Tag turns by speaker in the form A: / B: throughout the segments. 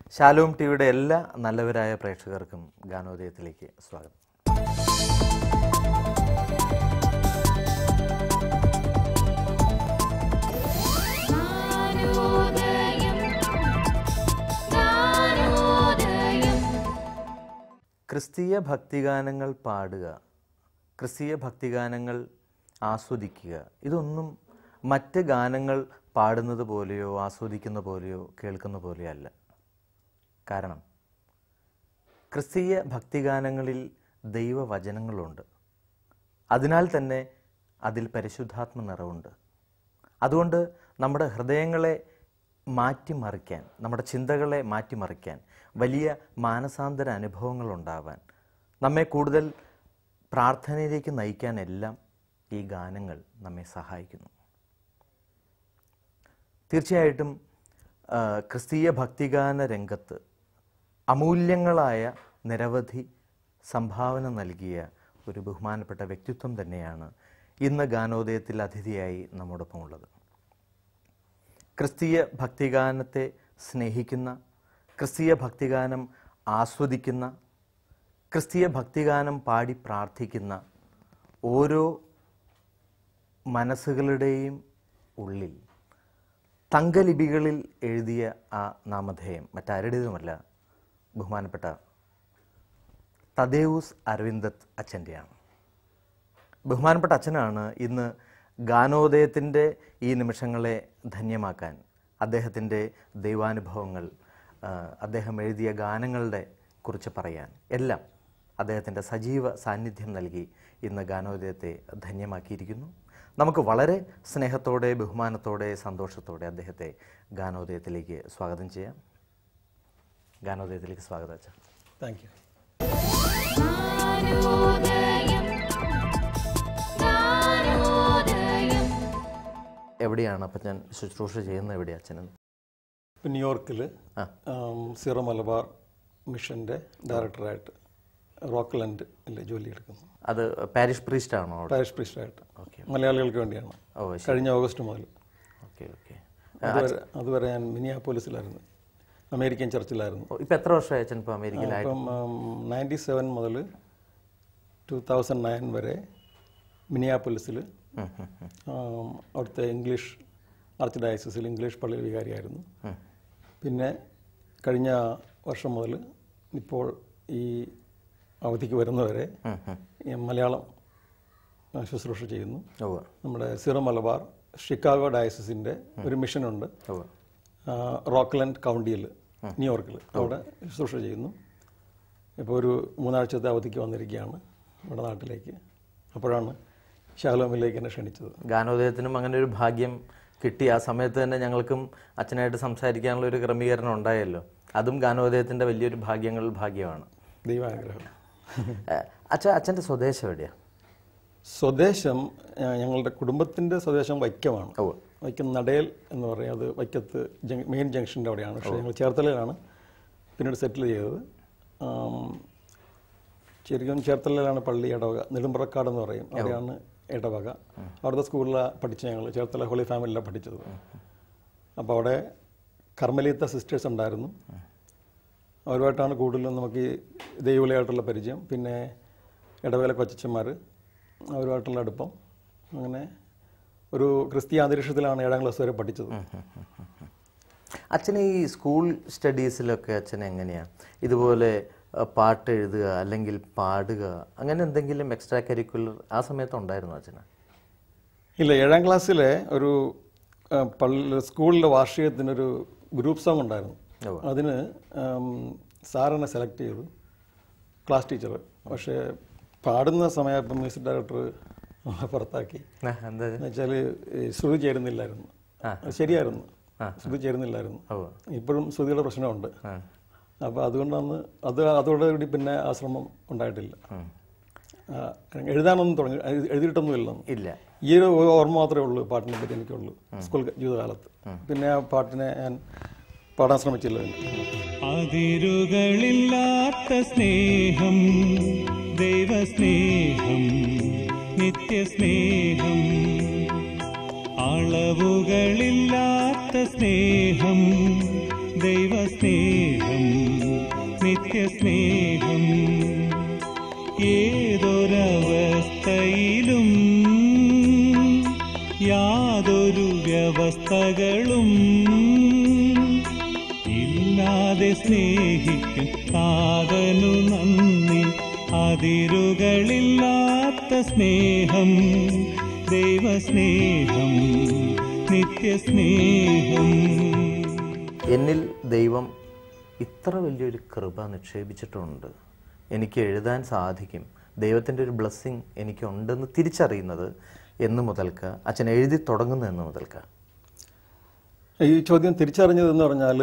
A: ശാലോം ടിവിയുടെ എല്ലാ നല്ലവരായ പ്രേക്ഷകർക്കും ഗാനോദയത്തിലേക്ക് സ്വാഗതം
B: ജ്ഞാനോദയം ജ്ഞാനോദയം
A: ക്രിസ്തീയ ഭക്തിഗാനങ്ങൾ പാടുക ക്രിസ്തീയ ഭക്തിഗാനങ്ങൾ ആസ്വദിക്കുക ഇതൊന്നും മറ്റ് ഗാനങ്ങൾ പാടുന്നത് പോലെയോ ആസ്വദിക്കുന്ന പോലെയോ കേൾക്കുന്ന പോലെയോ അല്ല കാരണം ക്രിസ്തീയ ഭക്തിഗാനങ്ങളിൽ ദൈവവചനങ്ങളുണ്ട് അതിനാൽ തന്നെ അതിൽ പരിശുദ്ധാത്മ നിറവുണ്ട് അതുകൊണ്ട് നമ്മുടെ ഹൃദയങ്ങളെ മാറ്റിമറിക്കാൻ നമ്മുടെ ചിന്തകളെ മാറ്റിമറിക്കാൻ വലിയ മാനസാന്തര അനുഭവങ്ങൾ ഉണ്ടാവാൻ നമ്മെ കൂടുതൽ പ്രാർത്ഥനയിലേക്ക് നയിക്കാൻ എല്ലാം ഈ ഗാനങ്ങൾ നമ്മെ സഹായിക്കുന്നു തീർച്ചയായിട്ടും ആ, ക്രിസ്തീയ ഭക്തിഗാന രംഗത്ത് അമൂല്യങ്ങളായ നിരവധി സംഭാവന നൽകിയ ഒരു ബഹുമാനപ്പെട്ട വ്യക്തിത്വം തന്നെയാണ് ഇന്ന് ഗാനോദയത്തിൽ അതിഥിയായി നമ്മോടൊപ്പം ഉള്ളത് ക്രിസ്തീയ ഭക്തിഗാനത്തെ സ്നേഹിക്കുന്ന ക്രിസ്തീയ ഭക്തിഗാനം ആസ്വദിക്കുന്ന ക്രിസ്തീയ ഭക്തിഗാനം പാടി പ്രാർത്ഥിക്കുന്ന ഓരോ മനസ്സുകളുടെയും ഉള്ളിൽ തങ്കലിപികളിൽ എഴുതിയ ആ നാമധേയം മറ്റാരുടേതുമല്ല ബഹുമാനപ്പെട്ട തദേവൂസ് അരവിന്ദത്ത് അച്ഛൻ്റെയാണ് ബഹുമാനപ്പെട്ട അച്ഛനാണ് ഇന്ന് ഗാനോദയത്തിൻ്റെ ഈ നിമിഷങ്ങളെ ധന്യമാക്കാൻ അദ്ദേഹത്തിൻ്റെ ദൈവാനുഭവങ്ങൾ ആ, അദ്ദേഹം എഴുതിയ ഗാനങ്ങളുടെ കുറിച്ച് പറയാൻ എല്ലാം അദ്ദേഹത്തിൻ്റെ സജീവ സാന്നിധ്യം നൽകി ഇന്ന് ഗാനോദയത്തെ ധന്യമാക്കിയിരിക്കുന്നു നമുക്ക് വളരെ സ്നേഹത്തോടെ ബഹുമാനത്തോടെ സന്തോഷത്തോടെ അദ്ദേഹത്തെ ഗാനോദയത്തിലേക്ക് സ്വാഗതം ചെയ്യാം ഗാനോദയത്തിലേക്ക് സ്വാഗതം അച്ഛൻ
C: താങ്ക് യു
B: ജ്ഞാനോദയം ജ്ഞാനോദയം
A: എവിടെയാണ് അപ്പം ഞാൻ ശുശ്രൂഷ ചെയ്യുന്നത് എവിടെയാണ് അച്ഛനെന്ന്
C: ഇപ്പം ന്യൂയോർക്കിൽ
A: ആ.
C: സീറോ മലബാർ മിഷൻ്റെ ഡയറക്ടറായിട്ട് റോക്ക്ലൻഡിൽ ജോലി എടുക്കുന്നു
A: അത് പാരിഷ് പ്രീസ്റ്റ് ആണോ അവിടെ
C: പാരിഷ് പ്രീസ്റ്റായിട്ട്
A: ഓക്കെ
C: മലയാളികൾക്ക് വേണ്ടിയാണ്
A: ഓ ശരി
C: കഴിഞ്ഞ ഓഗസ്റ്റ് മുതൽ
A: ഓക്കെ ഓക്കെ
C: അതുവരെ അതുവരെ ഞാൻ മിനിയാപോലിസിലായിരുന്നു അമേരിക്കൻ ചർച്ചിലായിരുന്നു
A: ഇപ്പം എത്ര വർഷമായി അച്ഛൻ ഇപ്പോൾ അമേരിക്കയിലായിട്ട്
C: അപ്പം നയൻറ്റി സെവൻ മുതൽ ടു തൗസൻഡ് നയൻ വരെ മിനിയാപോലിസിൽ
A: ഉം, ഉം, ഉം.
C: അവിടുത്തെ ഇംഗ്ലീഷ് ആർച്ച് ഡയസിസിൽ ഇംഗ്ലീഷ് പള്ളി വികാരിയായിരുന്നു പിന്നെ കഴിഞ്ഞ വർഷം മുതൽ ഇപ്പോൾ ഈ അവധിക്ക് വരുന്നവരെ
A: ഉം, ഉം.
C: ഈ മലയാളം ആ, ശുശ്രൂഷ ചെയ്യുന്നു
A: ഉവ്വ്
C: നമ്മുടെ സിറോ മലബാർ ഷിക്കാഗോ ഡയസിസിൻ്റെ ഒരു മിഷനുണ്ട്
A: ഉവ്വ്
C: ആ, റോക്ക്ലൻഡ് കൗണ്ടിയിൽ ന്യൂയോർക്കിൽ അവിടെ ശുശ്രൂഷ ചെയ്യുന്നു ഇപ്പോൾ ഒരു മൂന്നാഴ്ചത്തെ അവധിക്ക് വന്നിരിക്കുകയാണ് നമ്മുടെ നാട്ടിലേക്ക് അപ്പോഴാണ് ശാലോമിലേക്ക് എന്നെ ക്ഷണിച്ചത്
A: ഗാനോദയത്തിനും അങ്ങനെ ഒരു ഭാഗ്യം കിട്ടി ആ സമയത്ത് തന്നെ ഞങ്ങൾക്കും അച്ഛനായിട്ട് സംസാരിക്കാനുള്ള ഒരു ക്രമീകരണം ഉണ്ടായല്ലോ അതും ഗാനോദയത്തിൻ്റെ വലിയൊരു ഭാഗ്യങ്ങളിൽ ഭാഗ്യമാണ്
C: ദൈവാനുഗ്രഹം
A: ഏഹ്, അച്ഛ അച്ഛൻ്റെ സ്വദേശം എവിടെയാണ്
C: സ്വദേശം ആ, ഞങ്ങളുടെ കുടുംബത്തിൻ്റെ സ്വദേശം വൈക്കമാണ്
A: ഉവ്വ്
C: വൈക്കം നടേൽ എന്ന് പറയും അത് വൈക്കത്ത് ജങ് മെയിൻ ജംഗ്ഷൻ്റെ അവിടെയാണ് പക്ഷേ ഞങ്ങൾ ചേർത്തലയിലാണ് പിന്നീട് സെറ്റിൽ ചെയ്തത് ആം, ശരിക്കും ചേർത്തലയിലാണ് പള്ളി ഇടവക നെടുമ്പറക്കാട് എന്ന് പറയും അവിടെയാണ് ഇടവക അവിടുത്തെ സ്കൂളിൽ പഠിച്ച ഞങ്ങൾ ചേർത്തല ഹോളി ഫാമിലിയിലാണ് പഠിച്ചത് അപ്പോൾ അവിടെ കർമ്മലീത്ത സിസ്റ്റേഴ്സ് ഉണ്ടായിരുന്നു അവരുമായിട്ടാണ് കൂടുതലും നമുക്ക് ഈ ദൈവവിളിയായിട്ടുള്ള പരിചയം പിന്നെ ഇടവേല കൊച്ചന്മാർ അവരുമായിട്ടുള്ള അടുപ്പം അങ്ങനെ ഒരു ക്രിസ്തീയ അന്തരീക്ഷത്തിലാണ് ഏഴാം ക്ലാസ് വരെ പഠിച്ചത്
A: അച്ഛൻ ഈ സ്കൂൾ സ്റ്റഡീസിലൊക്കെ അച്ഛൻ എങ്ങനെയാണ് ഇതുപോലെ അഹ്, പാട്ട് എഴുതുക അല്ലെങ്കിൽ പാടുക അങ്ങനെ എന്തെങ്കിലും എക്സ്ട്രാ കരിക്കുലർ ആ സമയത്ത് ഉണ്ടായിരുന്നു അച്ഛന്
C: ഇല്ല ഏഴാം ക്ലാസ്സിലെ ഒരു ആ, പള്ളി സ്കൂളിലെ വാർഷികത്തിനൊരു ഗ്രൂപ്പ് സോങ് ഉണ്ടായിരുന്നു
A: ഉവ്വ്.
C: അതിന് സാറിനെ സെലക്ട് ചെയ്തു ക്ലാസ് ടീച്ചർ പക്ഷേ പാടുന്ന സമയപ്പം മ്യൂസിക് ഡയറക്ടർ പുറത്താക്കി
A: ആ, എന്താ
C: എന്ന് വെച്ചാൽ ശ്രുതി ചേരുന്നില്ലായിരുന്നു അത് ശരിയായിരുന്നു ശ്രുതി ചേരുന്നില്ലായിരുന്നു
A: ഉവ്വ്.
C: ഇപ്പോഴും ശ്രുതിയുടെ പ്രശ്നമുണ്ട്
A: ആ.
C: അപ്പോൾ അതുകൊണ്ടാണ് അത് അതോടുകൂടി പിന്നെ ആ ശ്രമം ഉണ്ടായിട്ടില്ല ആ, എഴുതാനൊന്നും തുടങ്ങി എഴുതി- എഴുതിയിട്ടൊന്നുമില്ല
A: ഇല്ല
C: ഈ ഒരു ഓർമ്മ മാത്രമേ ഉള്ളൂ പാട്ടിനെ പറ്റി എനിക്കുള്ളൂ സ്കൂൾ ജീവിതകാലത്ത് പിന്നെ ആ പാട്ടിനെ ഞാൻ പാടാൻ ശ്രമിച്ചില്ല പിന്നെ
D: അതിരുകളില്ലാത്ത സ്നേഹം ദൈവസ്നേഹം നിത്യസ്നേഹം അളവുകളില്ലാത്ത സ്നേഹം ദൈവസ്നേഹം നിത്യസ്നേഹം ഏതൊരവസ്ഥയിലും യാതൊരു വ്യവസ്ഥകളും ഇല്ലാതെ സ്നേഹിക്കും കാതനു നന്ദി അതിരുകളില്ലാത്ത സ്നേഹം ദൈവസ്നേഹം നിത്യസ്നേഹം
A: എന്നിൽ ദൈവം ഇത്ര വലിയൊരു കൃപ നിക്ഷേപിച്ചിട്ടുണ്ട് എനിക്ക് എഴുതാൻ സാധിക്കും ദൈവത്തിൻ്റെ ഒരു ബ്ലെസ്സിങ് എനിക്കുണ്ടെന്ന് തിരിച്ചറിയുന്നത് എന്ന് മുതൽക്ക് അച്ഛൻ എഴുതി തുടങ്ങുന്നത് എന്ന് മുതൽക്ക്
C: ഈ ചോദ്യം തിരിച്ചറിഞ്ഞതെന്ന് പറഞ്ഞാൽ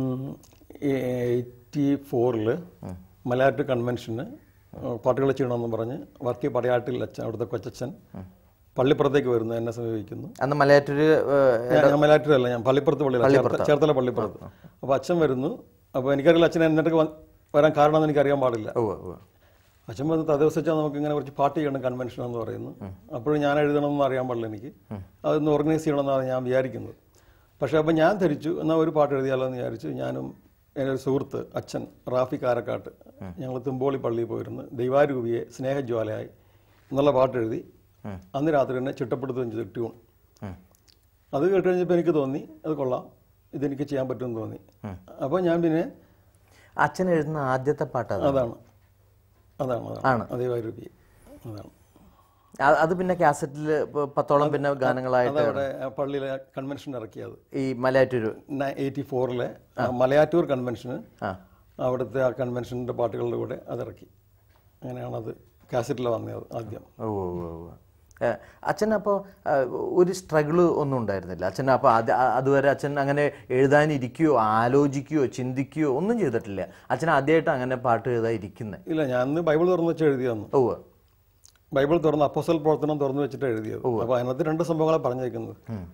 C: എയ്റ്റി ഫോറിൽ മലയാറ്റ കൺവെൻഷന് പാട്ടുകൾ ചെയ്യണമെന്ന് പറഞ്ഞ് വർക്കി പടയാട്ടിൽ അച്ഛൻ അവിടുത്തെ കൊച്ചച്ഛൻ പള്ളിപ്പുറത്തേക്ക് വരുന്നു എന്നെ സമീപിക്കുന്നു
A: അന്ന് മലയാറ്റൂര് ഏഹ്,
C: ഞാൻ ഞാൻ മലയാറ്റൂരല്ല ഞാൻ പള്ളിപ്പുറത്ത് പള്ളിയിലാണ് ചേർത്തല പള്ളിപ്പുറത്ത് അപ്പോൾ അച്ഛൻ വരുന്നു അപ്പോൾ എനിക്കറിയില്ല അച്ഛൻ എന്നിട്ട് വരാൻ കാരണമെന്ന് എനിക്കറിയാൻ പാടില്ല
A: ഉവ്വ് ഉവ്വ്.
C: അച്ഛൻ വന്ന് തദ്ദേശിച്ചാൽ നമുക്ക് ഇങ്ങനെ കുറച്ച് പാർട്ടി ചെയ്യണം കൺവെൻഷൻ എന്ന് പറയുന്നു അപ്പോഴും ഞാൻ എഴുതണമെന്ന് അറിയാൻ പാടില്ല എനിക്ക് അതൊന്ന് ഓർഗനൈസ് ചെയ്യണമെന്നാണ് ഞാൻ വിചാരിക്കുന്നത് പക്ഷേ അപ്പോൾ ഞാൻ ധരിച്ചു എന്നാൽ ഒരു പാട്ട് എഴുതിയാലോ എന്ന് വിചാരിച്ചു ഞാനും എൻ്റെ ഒരു സുഹൃത്ത് അച്ഛൻ റാഫി കാരക്കാട്ട് ഞങ്ങൾ തുമ്പോളി പള്ളിയിൽ പോയിരുന്നു ദൈവാരൂപിയെ സ്നേഹജ്വാലയായി എന്നുള്ള പാട്ട് എഴുതി അന്ന് രാത്രി തന്നെ ചിട്ടപ്പെടുത്തുകയും ചെയ്തു ട്യൂൺ
A: ഉം.
C: അത് കേട്ട് കഴിഞ്ഞപ്പോൾ എനിക്ക് തോന്നി അത് കൊള്ളാം ഇതെനിക്ക് ചെയ്യാൻ പറ്റുമെന്ന് തോന്നി അപ്പോൾ ഞാൻ പിന്നെ
A: അച്ഛൻ എഴുതുന്ന ആദ്യത്തെ പാട്ട് അതാണ്
C: അതാണ് അതാണ്
A: ആണ്.
C: അതാണ് അതേവാരൂപി അതാണ്
A: ആ- അത് പിന്നെ കാസറ്റിൽ പത്തോളം പിന്നെ ഗാനങ്ങളായിട്ട്
C: അതവിടെ പള്ളിയിലെ കൺവെൻഷൻ ഇറക്കിയത്
A: ഈ മലയാറ്റൂര്
C: എയ്റ്റി ഫോറിലെ മലയാറ്റൂർ കൺവെൻഷന്
A: ആ
C: അവിടുത്തെ ആ കൺവെൻഷൻ്റെ പാട്ടുകളുടെ കൂടെ അതിറക്കി അങ്ങനെയാണ് അത് കാസറ്റിൽ വന്നത് ആദ്യം
A: ഓ ഓ ഓ ഓ. ഏ, അച്ഛൻ അപ്പോൾ ഒരു സ്ട്രഗിള് ഒന്നും ഉണ്ടായിരുന്നില്ല അച്ഛൻ അപ്പോൾ അത് അ- അതുവരെ അച്ഛൻ അങ്ങനെ എഴുതാനിരിക്കുകയോ ആലോചിക്കുകയോ ചിന്തിക്കുകയോ ഒന്നും ചെയ്തിട്ടില്ല അച്ഛൻ ആദ്യമായിട്ട് അങ്ങനെ പാട്ട് എഴുതാൻ ഇരിക്കുന്നത്
C: ഇല്ല ഞാൻ അന്ന് ബൈബിൾ തുറന്ന് വെച്ച് എഴുതിയന്നു
A: ഓ
C: ബൈബിൾ തുറന്ന് അപ്പോസൽ പ്രവർത്തനം തുറന്നു വെച്ചിട്ട് എഴുതിയത് അപ്പോൾ അതിനകത്ത് രണ്ട് സംഭവങ്ങളാണ് പറഞ്ഞേക്കുന്നത്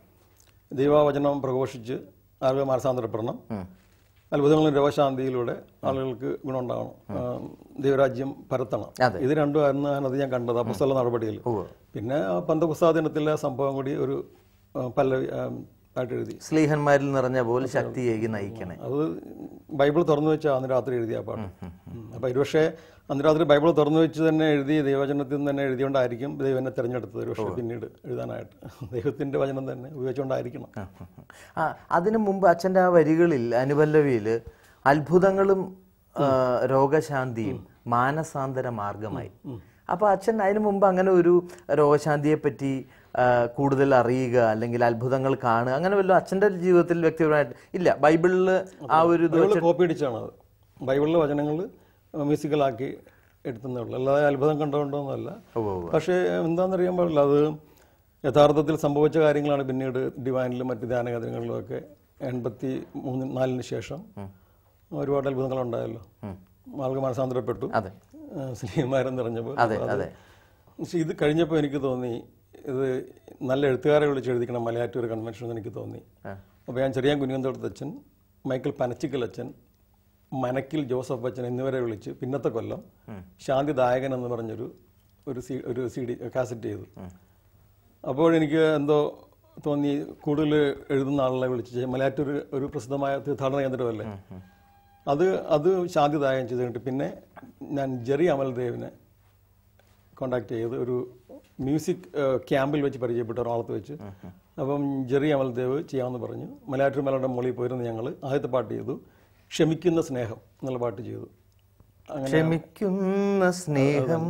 C: ദൈവവചനം പ്രഘോഷിച്ച് ആളുകൾ മാനസാന്തരപ്പെടണം അത്ഭുതങ്ങളും രോഗശാന്തിയിലൂടെ ആളുകൾക്ക് ഗുണമുണ്ടാകണം ആ, ദൈവരാജ്യം പരത്തണം
A: അതെ.
C: ഇത് രണ്ടുമായിരുന്നു അതിനകത്ത് ഞാൻ കണ്ടത് അപ്പസ്തല നടപടിയിൽ പിന്നെ പന്തപുസ്തക ദിനത്തിലെ സംഭവം കൂടി ഒരു ആ, പല്ലവി ആ, ആയിട്ട് എഴുതി
A: സ്ലീഹന്മാരിൽ നിറഞ്ഞ പോലെ ശക്തിയേകി നയിക്കണേ
C: അത് ബൈബിൾ തുറന്നു വെച്ചാൽ അന്ന് രാത്രി എഴുതിയ ആ പാട്ട് ഉം. അപ്പൊ ഒരുപക്ഷെ അന്ന് രാത്രി ബൈബിൾ തുറന്നു വെച്ച് തന്നെ എഴുതി ദൈവവചനത്തിൽ നിന്ന് തന്നെ എഴുതിയോണ്ടായിരിക്കും ദൈവം എന്നെ തിരഞ്ഞെടുത്തത് ഒരുപക്ഷെ പിന്നീട് എഴുതാനായിട്ട് ദൈവത്തിന്റെ വചനം തന്നെ ഉപയോഗിച്ചുകൊണ്ടായിരിക്കണം
A: ആ അതിനു മുമ്പ് അച്ഛൻ്റെ ആ വരികളിൽ അനുപല്ലവിയിൽ അത്ഭുതങ്ങളും ആ, രോഗശാന്തിയും മാനസാന്തര മാർഗമായി അപ്പോൾ അച്ഛൻ അതിനു മുമ്പ് അങ്ങനെ ഒരു രോഗശാന്തിയെ പറ്റി ആ, കൂടുതൽ അറിയുക അല്ലെങ്കിൽ അത്ഭുതങ്ങൾ കാണുക അങ്ങനെ വല്ലതും അച്ഛൻ്റെ ജീവിതത്തിൽ വ്യക്തിപരമായിട്ട് ഇല്ല ബൈബിളിൽ ആ ഒരു ഇത്
C: ബൈബിൾ കോപ്പി അടിച്ചാണ് അത് ബൈബിളിലെ വചനങ്ങൾ മ്യൂസിക്കലാക്കി എടുത്തതേ ഉള്ളൂ അല്ലാതെ അത്ഭുതം കണ്ടുകൊണ്ടൊന്നുമല്ല പക്ഷേ എന്താണെന്നറിയാൻ പാടില്ല അത് യഥാർത്ഥത്തിൽ സംഭവിച്ച കാര്യങ്ങളാണ് പിന്നീട് ഡിവൈനിലും മറ്റ് ധ്യാനകേന്ദ്രങ്ങളിലും ഒക്കെ എൺപത്തി മൂന്ന് നാലിന് ശേഷം ഒരുപാട് അത്ഭുതങ്ങൾ ഉണ്ടായല്ലോ ആൾക്ക് മനസ്സാന്തരപ്പെട്ടു
A: അതെ
C: സ്നേഹമാരം നിറഞ്ഞപ്പോൾ
A: അതെ,
C: അത്
A: അതെ.
C: പക്ഷേ ഇത് കഴിഞ്ഞപ്പോൾ എനിക്ക് തോന്നി ഇത് നല്ല എഴുത്തുകാരെ വിളിച്ച് എഴുതിക്കണം മലയാറ്റൂർ കൺവെൻഷൻ എന്ന് എനിക്ക് തോന്നി അപ്പോൾ ഞാൻ ചെറിയ കുഞ്ഞന്തോടത്ത് അച്ഛൻ മൈക്കിൾ പനച്ചിക്കൽ അച്ഛൻ മനക്കിൽ ജോസഫ് അച്ഛൻ എന്നിവരെ വിളിച്ച് പിന്നത്തെ കൊല്ലം ശാന്തിദായകൻ എന്ന് പറഞ്ഞൊരു ഒരു സി ഒരു സി ഡി കാസറ്റ് ചെയ്തു അപ്പോഴെനിക്ക് എന്തോ തോന്നി കൂടുതൽ എഴുതുന്ന ആളെ വിളിച്ച് മലയാറ്റൂർ ഒരു പ്രസിദ്ധമായ തീർത്ഥാടന കേന്ദ്രമല്ലേ അത് അത് ശാന്തിദായകൻ ചെയ്ത് കഴിഞ്ഞിട്ട് പിന്നെ ഞാൻ ജെറി അമൽദേവിനെ കോണ്ടാക്ട് ചെയ്ത് ഒരു മ്യൂസിക് ഏഹ്, ക്യാമ്പിൽ വെച്ച് പരിചയപ്പെട്ട ഒരാളത്ത് വെച്ച് അപ്പം ജെറി അമൽദേവ് ചെയ്യാമെന്ന് പറഞ്ഞു മലയാറ്റൂർ മലയുടെ മുകളിൽ പോയിരുന്നു ഞങ്ങൾ ആദ്യത്തെ പാട്ട് ചെയ്തു ക്ഷമിക്കുന്ന സ്നേഹം എന്നുള്ള പാട്ട് ചെയ്തു അങ്ങനെ
A: ക്ഷമിക്കുന്ന സ്നേഹം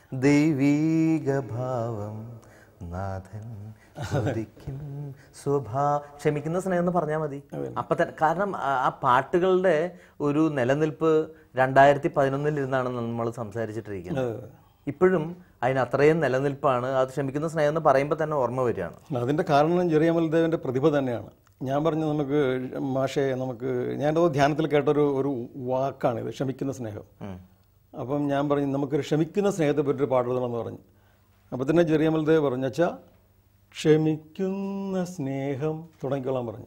A: ദൈവീക ഭാവം നാഥൻ ചോദിക്കും സ്വഭാ ക്ഷമിക്കുന്ന സ്നേഹം എന്ന് പറഞ്ഞാൽ മതി അപ്പൊ തന്നെ കാരണം ആ- ആ പാട്ടുകളുടെ ഒരു നിലനിൽപ്പ് രണ്ടായിരത്തി പതിനൊന്നിൽ ഇരുന്നാണ് നമ്മൾ സംസാരിച്ചിട്ടിരിക്കുന്നത് ഇപ്പോഴും അതിന് അത്രയും നിലനിൽപ്പാണ് അത് ക്ഷമിക്കുന്ന സ്നേഹം എന്ന് പറയുമ്പോൾ തന്നെ ഓർമ്മ വരികയാണ്
C: അതിന്റെ കാരണം ജെറി അമൽദേവിന്റെ പ്രതിഭ തന്നെയാണ് ഞാൻ പറഞ്ഞു നമുക്ക് മാഷെ നമുക്ക് ഞാൻ ധ്യാനത്തിൽ കേട്ടൊരു ഒരു വാക്കാണ് ഇത് ക്ഷമിക്കുന്ന സ്നേഹം അപ്പം ഞാൻ പറഞ്ഞു നമുക്കൊരു ക്ഷമിക്കുന്ന സ്നേഹത്തെ പറ്റി ഒരു പാടെഴുതണമെന്ന് പറഞ്ഞു അപ്പം തന്നെ ജെറി അമൽദേവ് പറഞ്ഞു അച്ഛാ ക്ഷമിക്കുന്ന സ്നേഹം തുടങ്ങിക്കോളാൻ പറഞ്ഞു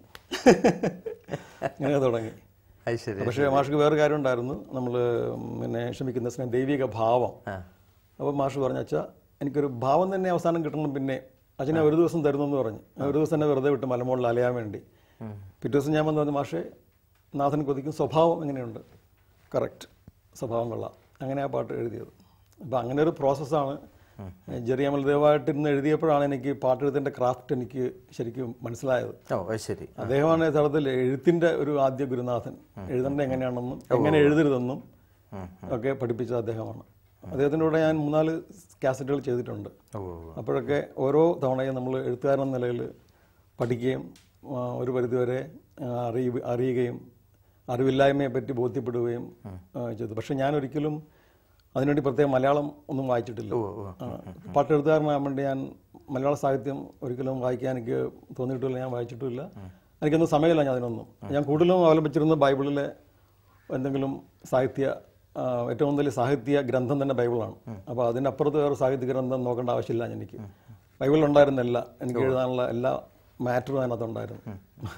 C: അങ്ങനെ തുടങ്ങി
A: അത് ശരി
C: പക്ഷേ മാഷ്ക്ക് വേറെ കാര്യം ഉണ്ടായിരുന്നു നമ്മൾ പിന്നെ ക്ഷമിക്കുന്ന സ്നേഹം ദൈവിക ഭാവം അപ്പോൾ മാഷ് പറഞ്ഞു അച്ഛാ എനിക്കൊരു ഭാവം തന്നെ അവസാനം കിട്ടണം പിന്നെ അച്ഛനെ ഒരു ദിവസം തരുന്നു എന്ന് പറഞ്ഞു ആ ഒരു ദിവസം തന്നെ വെറുതെ വിട്ട് മലമുകളിൽ അലയാൻ വേണ്ടി പിറ്റേ ദിവസം ഞാൻ വന്ന് പറഞ്ഞു മാഷേ നാഥൻ കൊതിക്കും സ്വഭാവം എങ്ങനെയുണ്ട് കറക്റ്റ് സ്വഭാവം കൊള്ളാം അങ്ങനെ ആ പാട്ട് എഴുതിയത് അപ്പം അങ്ങനെ ഒരു പ്രോസസ്സാണ് ജെറി അമൽദേവായിട്ട് ഇന്ന് എഴുതിയപ്പോഴാണ് എനിക്ക് പാട്ട് എഴുതിൻ്റെ ക്രാഫ്റ്റ് എനിക്ക് ശരിക്കും മനസ്സിലായത്
A: ഓ അത് ശരി
C: അദ്ദേഹമാണ് യഥാർത്ഥത്തിൽ എഴുത്തിന്റെ ഒരു ആദ്യ ഗുരുനാഥൻ എഴുതേണ്ടത് എങ്ങനെയാണെന്നും എങ്ങനെ എഴുതരുതെന്നും ഒക്കെ പഠിപ്പിച്ച അദ്ദേഹമാണ് അദ്ദേഹത്തിൻ്റെ കൂടെ ഞാൻ മൂന്നാല് കാസറ്റുകൾ ചെയ്തിട്ടുണ്ട്
A: ഓ
C: അപ്പോഴൊക്കെ ഓരോ തവണയും നമ്മൾ എഴുത്തുകാരൻ എന്ന നിലയിൽ പഠിക്കുകയും ആ, ഒരു പരിധിവരെ ആ, അറിയ അറിയുകയും അറിവില്ലായ്മയെ പറ്റി ബോധ്യപ്പെടുകയും ആ, ചെയ്തു പക്ഷെ ഞാൻ ഒരിക്കലും അതിനുവേണ്ടി പ്രത്യേകം മലയാളം ഒന്നും വായിച്ചിട്ടില്ല ആ, പാട്ട് എഴുത്തുകാരനാകാൻ വേണ്ടി ഞാൻ മലയാള സാഹിത്യം ഒരിക്കലും വായിക്കാൻ എനിക്ക് തോന്നിയിട്ടില്ല ഞാൻ വായിച്ചിട്ടില്ല എനിക്കൊന്നും സമയമില്ല ഞാൻ അതിനൊന്നും ഞാൻ കൂടുതലും അവലംബിച്ചിരുന്നത് ബൈബിളിലെ എന്തെങ്കിലും സാഹിത്യ ആ, ഏറ്റവും വലിയ സാഹിത്യ ഗ്രന്ഥം തന്നെ ബൈബിളാണ് അപ്പോൾ അതിനപ്പുറത്ത് വേറെ സാഹിത്യ ഗ്രന്ഥം നോക്കേണ്ട ആവശ്യമില്ല എനിക്ക് ബൈബിളിൽ ഉണ്ടായിരുന്ന എല്ലാ എനിക്ക് എഴുതാനുള്ള എല്ലാ മാറ്ററും അതിനകത്തുണ്ടായിരുന്നു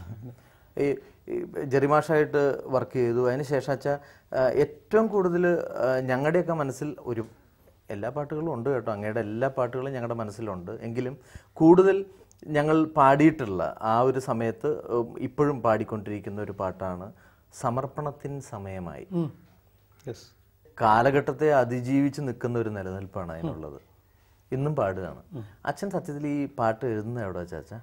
A: ഈ ഈ ജെറിമാഷായിട്ട് വർക്ക് ചെയ്തു അതിന് ശേഷം അച്ഛാ ഏറ്റവും കൂടുതൽ ഞങ്ങളുടെയൊക്കെ മനസ്സിൽ ഒരു എല്ലാ പാട്ടുകളും ഉണ്ട് കേട്ടോ അങ്ങയുടെ എല്ലാ പാട്ടുകളും ഞങ്ങളുടെ മനസ്സിലുണ്ട് എങ്കിലും കൂടുതൽ ഞങ്ങൾ പാടിയിട്ടുള്ള ആ ഒരു സമയത്ത് ഉം, ഇപ്പോഴും പാടിക്കൊണ്ടിരിക്കുന്ന ഒരു പാട്ടാണ് സമർപ്പണത്തിൻ സമയമായി
C: യെസ്
A: കാലഘട്ടത്തെ അതിജീവിച്ച് നിൽക്കുന്ന ഒരു നിലനിൽപ്പാണ് അതിനുള്ളത് ഇന്നും പാടുകയാണ് അച്ഛൻ സത്യത്തിൽ ഈ പാട്ട് എഴുതുന്നത് എവിടെ ചാച്ച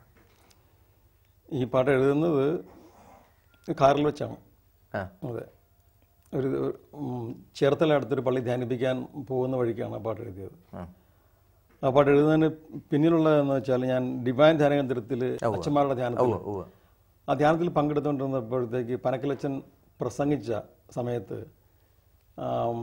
C: ഈ പാട്ട് എഴുതുന്നത് കാറിൽ വെച്ചാണ്
A: ആ
C: അതെ ഒരു ഉം, ചേർത്തല അടുത്തൊരു പള്ളി ധ്യാനിപ്പിക്കാൻ പോകുന്ന വഴിക്കാണ് ആ പാട്ട് എഴുതിയത്
A: ആ.
C: ആ പാട്ട് എഴുതുന്നതിന് പിന്നിലുള്ളതെന്ന് വെച്ചാൽ ഞാൻ ഡിവൈൻ ധ്യാനകേന്ദ്രത്തിൽ അച്ഛന്മാരുടെ ധ്യാനത്തിൽ
A: ഉവ്വ് ഉവ്വ്.
C: ആ ധ്യാനത്തിൽ പങ്കെടുത്തുകൊണ്ടിരുന്നപ്പോഴത്തേക്ക് പനക്കലച്ചൻ പ്രസംഗിച്ച സമയത്ത് ആം,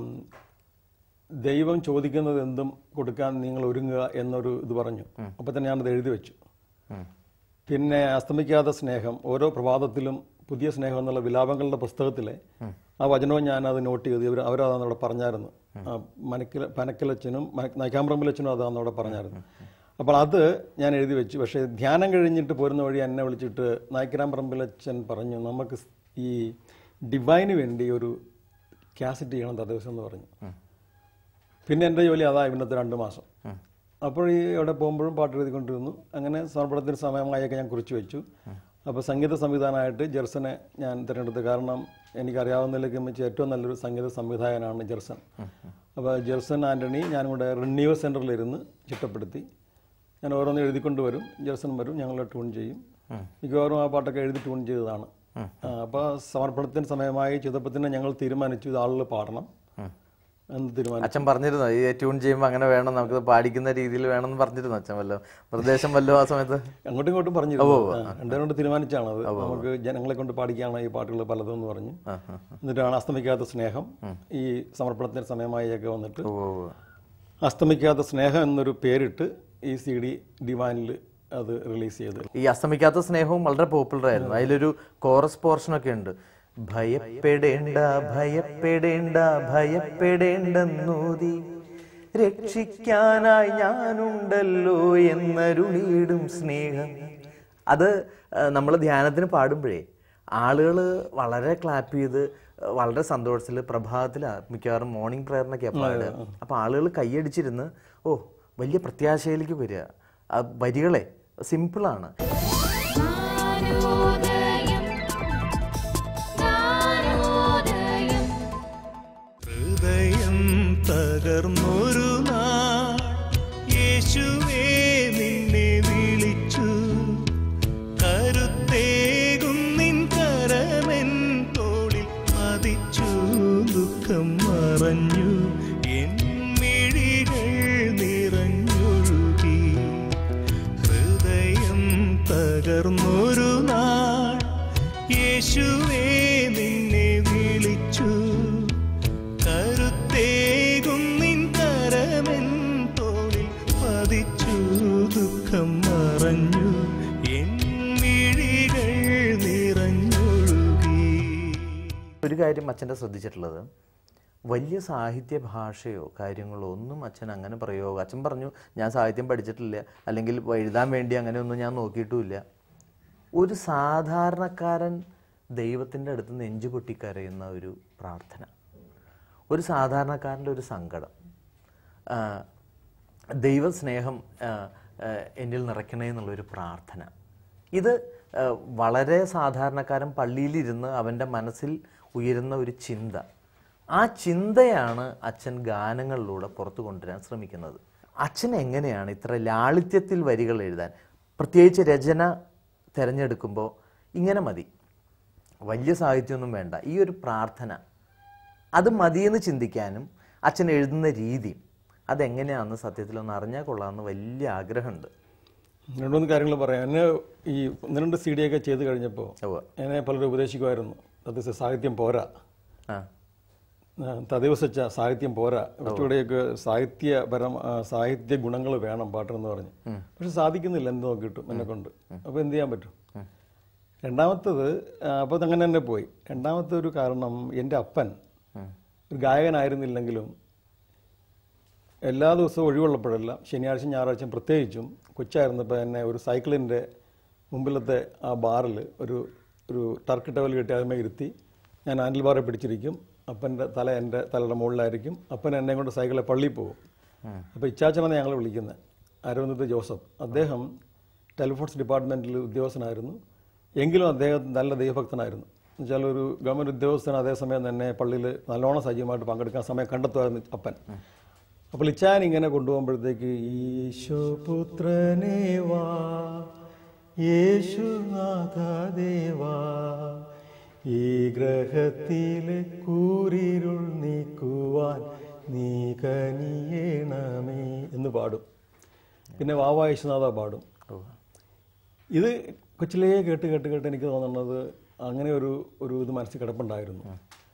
C: ദൈവം ചോദിക്കുന്നത് എന്തും കൊടുക്കാൻ നിങ്ങൾ ഒരുങ്ങുക എന്നൊരു ഇത് പറഞ്ഞു അപ്പോൾ തന്നെ ഞാനത് എഴുതി വെച്ചു
A: ഉം. പിന്നെ
C: പിന്നെ അസ്തമിക്കാത്ത സ്നേഹം ഓരോ പ്രഭാതത്തിലും പുതിയ സ്നേഹം എന്നുള്ള വിലാപങ്ങളുടെ പുസ്തകത്തിലെ ആ വചനവും ഞാൻ അത് നോട്ട് ചെയ്തു ഇവർ അവരതാന്ന് അവിടെ പറഞ്ഞായിരുന്നു ആ, മനക്കില പനക്കലച്ചനും നൈക്കാമ്പ്രമ്പലച്ചനും അതാന്ന് അവിടെ പറഞ്ഞായിരുന്നു അപ്പോൾ അത് ഞാൻ എഴുതി വെച്ചു പക്ഷേ ധ്യാനം കഴിഞ്ഞിട്ട് പോരുന്ന വഴി എന്നെ വിളിച്ചിട്ട് നായ്ക്കരാമ്പ്രമ്പലച്ചൻ പറഞ്ഞു നമുക്ക് സ് ഈ ഡിവൈന് വേണ്ടി ഒരു കാസറ്റ് ചെയ്യണം തലേ ദിവസം എന്ന് പറഞ്ഞു പിന്നെ എൻ്റെ ജോലി അതാ ഇവിടുത്തെ രണ്ട് മാസം അപ്പോൾ ഈ അവിടെ പോകുമ്പോഴും പാട്ട് എഴുതിക്കൊണ്ടിരുന്നു അങ്ങനെ സമർപ്പണത്തിന് സമയമായൊക്കെ ഞാൻ കുറിച്ച് വെച്ചു അപ്പോൾ സംഗീത സംവിധാനമായിട്ട് ജെർസനെ ഞാൻ തിരഞ്ഞെടുത്തു കാരണം എനിക്കറിയാവുന്നതിലേക്ക് വെച്ച് ഏറ്റവും നല്ലൊരു സംഗീത സംവിധായകനാണ് ജെർസൻ അപ്പോൾ ജെർസൻ ആൻ്റണി ഞാനും കൂടെ റിന്യൂവൽ സെൻറ്ററിലിരുന്ന് ചിട്ടപ്പെടുത്തി ഞാൻ ഓരോന്ന് എഴുതിക്കൊണ്ട് വരും ജെർസൻ വരും ഞങ്ങൾ ട്യൂൺ ചെയ്യും മിക്കവാറും ആ പാട്ടൊക്കെ എഴുതി ട്യൂൺ ചെയ്തതാണ് അപ്പോൾ സമർപ്പണത്തിന് സമയമായി ചിതപ്പത്തിന് ഞങ്ങൾ തീരുമാനിച്ചു ഇത് ആളുകൾ പാടണം എന്ന് തീരുമാനിച്ചു
A: അച്ഛൻ പറഞ്ഞിരുന്നോ ഈ ട്യൂൺ ചെയ്യുമ്പോൾ അങ്ങനെ വേണം നമുക്ക് പാടിക്കുന്ന രീതിയിൽ വേണമെന്ന് പറഞ്ഞിരുന്നു അച്ഛൻ വല്ലോ നിർദ്ദേശം വല്ലോ ആ സമയത്ത്
C: അങ്ങോട്ടും ഇങ്ങോട്ടും പറഞ്ഞിരുന്നു രണ്ടുപേരും കൊണ്ട് തീരുമാനിച്ചാണ് അത് നമുക്ക് ജനങ്ങളെ കൊണ്ട് പാടിക്കാണ് ഈ പാട്ടുകൾ പലതും എന്ന് പറഞ്ഞ് എന്നിട്ടാണ് അസ്തമിക്കാത്ത സ്നേഹം ഈ സമർപ്പണത്തിന് സമയമായൊക്കെ വന്നിട്ട്
A: ഓ ഓ, ഓ.
C: അസ്തമിക്കാത്ത സ്നേഹം എന്നൊരു പേരിട്ട് ഈ സി ഡി ഡിവാനിൽ അത് റിലീസ് ചെയ്ത്
A: ഈ അസ്തമിക്കാത്ത സ്നേഹവും വളരെ പോപ്പുലർ ആയിരുന്നു അതിലൊരു കോറസ് പോർഷൻ ഒക്കെ ഉണ്ട് ഭയപ്പെടേണ്ട ഭയപ്പെടേണ്ട ഭയപ്പെടേണ്ടെന്നൂതി രക്ഷിക്കാനായി ഞാനുണ്ടല്ലോ എന്നരുളീടും സ്നേഹം അത് നമ്മൾ ധ്യാനത്തിന് പാടുമ്പോഴേ ആളുകൾ വളരെ ക്ലാപ്പ് ചെയ്ത് ആ, വളരെ സന്തോഷത്തിൽ പ്രഭാതത്തിൽ മിക്കവാറും മോർണിംഗ് പ്രയറിനൊക്കെ പാടുക അപ്പോൾ ആളുകൾ കൈയടിച്ചിരുന്ന് ഓ വലിയ പ്രത്യാശയിലേക്ക് വരിക ആ വരികളെ സിമ്പിളാണ്
B: ജ്ഞാനോദയം ജ്ഞാനോദയം
D: ഹൃദയം തകർന്നൊരു നാൾ യേശുവേ നിന്നെ വിളിച്ചു കരുത്തേകും നിൻ കരമെൻ തോളിൽ പതിച്ചു ദുഃഖം മറഞ്ഞു എൻ മിഴികൾ നിറഞ്ഞൊഴുകി ഹൃദയം തകർന്നൊരു നാൾ യേശുവേ നിന്നെ വിളിച്ചു കരുത്തേകും നിൻ കരമെൻ തോളിൽ പതിച്ചു ദുഃഖം മറഞ്ഞു എൻ മിഴികൾ നിറഞ്ഞൊഴുകി
A: ഒരു കാര്യം അച്ഛൻ്റെ ശ്രദ്ധിച്ചിട്ടുള്ളത് വലിയ സാഹിത്യ ഭാഷയോ കാര്യങ്ങളോ ഒന്നും അച്ഛൻ അങ്ങനെ പ്രയോഗം അച്ഛൻ പറഞ്ഞു ഞാൻ സാഹിത്യം പഠിച്ചിട്ടില്ല അല്ലെങ്കിൽ എഴുതാൻ വേണ്ടി അങ്ങനെയൊന്നും ഞാൻ നോക്കിയിട്ടുമില്ല ഒരു സാധാരണക്കാരൻ ദൈവത്തിൻ്റെ അടുത്ത് നെഞ്ചു പൊട്ടിക്കരയുന്ന ഒരു പ്രാർത്ഥന ഒരു സാധാരണക്കാരൻ്റെ ഒരു സങ്കടം ആ, ദൈവസ്നേഹം ആ, ആ, എന്നിൽ നിറയ്ക്കണേ എന്നുള്ളൊരു പ്രാർത്ഥന ഇത് ആ, വളരെ സാധാരണക്കാരൻ പള്ളിയിലിരുന്ന് അവൻ്റെ മനസ്സിൽ ഉയരുന്ന ഒരു ചിന്ത ആ ചിന്തയാണ് അച്ഛൻ ഗാനങ്ങളിലൂടെ പുറത്തു കൊണ്ടുവരാൻ ശ്രമിക്കുന്നത് അച്ഛൻ എങ്ങനെയാണ് ഇത്ര ലാളിത്യത്തിൽ വരികൾ എഴുതാൻ പ്രത്യേകിച്ച് രചന തിരഞ്ഞെടുക്കുമ്പോൾ ഇങ്ങനെ മതി വലിയ സാഹിത്യമൊന്നും വേണ്ട ഈ ഒരു പ്രാർത്ഥന അത് മതിയെന്ന് ചിന്തിക്കാനും അച്ഛൻ എഴുതുന്ന രീതിയും അതെങ്ങനെയാണെന്ന് സത്യത്തിലൊന്ന് അറിഞ്ഞാൽ കൊള്ളാമെന്ന് വലിയ ആഗ്രഹമുണ്ട്
C: രണ്ട് മൂന്ന് കാര്യങ്ങൾ പറയാം എന്നെ ഈ ഒന്ന് രണ്ട് സി ഡി ഒക്കെ ചെയ്ത് കഴിഞ്ഞപ്പോൾ
A: ഉവ്വ്.
C: എന്നെ പലരും ഉപദേശിക്കുമായിരുന്നു അത് സാഹിത്യം പോരാ
A: ആ
C: തദവസച്ച സാഹിത്യം പോരാ കുറച്ചുകൂടെയൊക്കെ സാഹിത്യപരം ആ, സാഹിത്യ ഗുണങ്ങൾ വേണം പാട്ടെന്ന് പറഞ്ഞ് പക്ഷെ സാധിക്കുന്നില്ല എന്ത് നോക്കിയിട്ടും എന്നെ കൊണ്ട് അപ്പോൾ എന്ത് ചെയ്യാൻ പറ്റും രണ്ടാമത്തത് അപ്പോൾ അങ്ങനെ തന്നെ പോയി രണ്ടാമത്തെ ഒരു കാരണം എൻ്റെ അപ്പൻ ഒരു ഗായകനായിരുന്നില്ലെങ്കിലും എല്ലാ ദിവസവും ഒഴിവുള്ളപ്പോഴെല്ലാം ശനിയാഴ്ച ഞായറാഴ്ച പ്രത്യേകിച്ചും കൊച്ചായിരുന്നപ്പോൾ എന്നെ ഒരു സൈക്കിളിൻ്റെ മുമ്പിലത്തെ ആ ബാറിൽ ഒരു ഒരു ടർക്ക് ടവൽ കെട്ടി അതിന്മേൽ ഇരുത്തി ഞാൻ ഹാൻഡിൽ ബാറെ പിടിച്ചിരിക്കും അപ്പൻ്റെ തല എൻ്റെ തലയുടെ മുകളിലായിരിക്കും അപ്പൻ എന്നെ കൊണ്ട് സൈക്കിളിൽ പള്ളിയിൽ പോകും അപ്പോൾ ഇച്ചാച്ചനാണ് ഞങ്ങൾ വിളിക്കുന്നത് അരവിന്ദത്ത് ജോസഫ് അദ്ദേഹം ടെലിഫോൺസ് ഡിപ്പാർട്ട്മെൻറ്റിൽ ഉദ്യോഗസ്ഥനായിരുന്നു എങ്കിലും അദ്ദേഹം നല്ല ദൈവഭക്തനായിരുന്നു എന്നുവെച്ചാൽ ഒരു ഗവൺമെൻറ് ഉദ്യോഗസ്ഥൻ അതേസമയം തന്നെ പള്ളിയിൽ നല്ലോണം സജീവമായിട്ട് പങ്കെടുക്കാൻ സമയം കണ്ടെത്തുമായിരുന്നു അപ്പൻ അപ്പോൾ ഇച്ചാൻ ഇങ്ങനെ കൊണ്ടുപോകുമ്പോഴത്തേക്ക് ഈശോപുത്രനേ വാ യേശുനാഥദേവാ ഈ ഗ്രഹത്തിലെ കൂരിരുൾ നീക്കുവാൻ നീ കനിയേണമേ എന്ന് പാടും പിന്നെ വാവാ യേശുനാഥ പാടും ഇത് കൊച്ചിലേ കേട്ട് കേട്ട് കേട്ട് എനിക്ക് തോന്നുന്നത് അങ്ങനെ ഒരു ഒരു ഇത് മനസ്സിൽ കിടപ്പുണ്ടായിരുന്നു